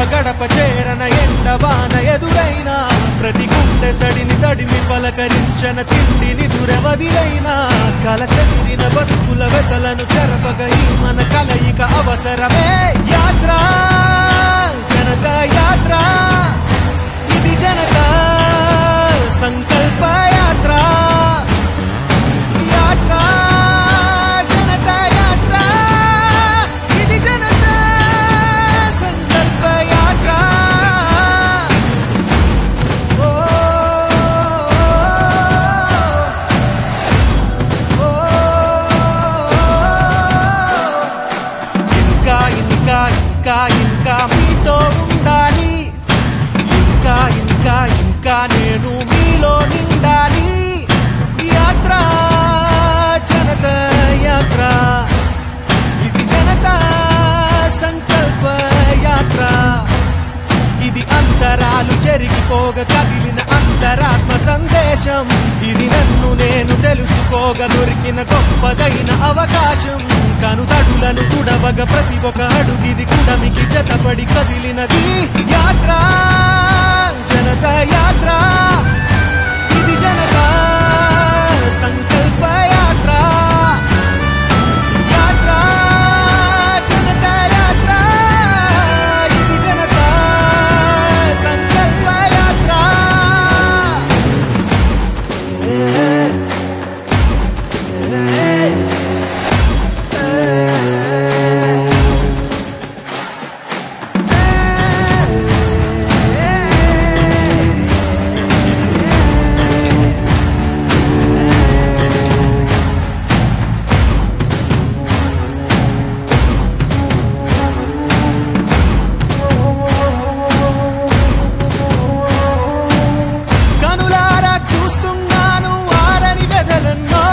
గడప చేరన ఎండవాన ఎదురైనా ప్రతి గుండె సడిని తడిమి పలకరించన తిండిని దురవదిలైనా కల చెదిరిన బతుకుల వెతలను చెరపగ ఈ మన కలయిక అవసరమే యాత్ర జనత యాత్ర ఇది జనత సంకల్ప యాత్ర యాత్ర జనత యాత్ర ఇది జనత సంకల్ప యాత్ర ఓ ఇంకా ఇంకా ఇంకా ఇంకా మీతో ఉండాలి ఇంకా ఇంకా ఇంకా నేను మీలో నిండాలి యాత్ర జనత యాత్ర ఇది జనత సంకల్ప యాత్ర ఇది అంతరాలు చెరిగిపోగ కదిలిన అంతరాత్మ సందేశం ఇది నన్ను నేను తెలుసుకోగ దొరికిన గొప్పదైన అవకాశం కనుతడులను తుడవగ ప్రతి ఒక్క అడుగిది కుడమికి జతపడి కదిలినది యాత్ర జనత యాత్ర ఇది జనత సంకల్ప యాత్ర యాత్ర జనత యాత్ర ఇది జనత సంకల్ప యాత్ర కనులారా చూస్తున్నాను ఆరని వెదలన్నో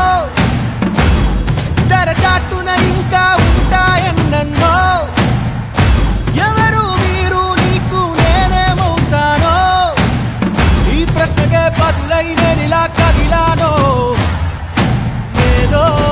తెరచాటున ఇంకా ఉంటాయన్నన్నో ఎవరు మీరు నీకు నేనేమవుతానో ఈ ప్రశ్నకే బదులై నేనిలా కదిలానో ఏదో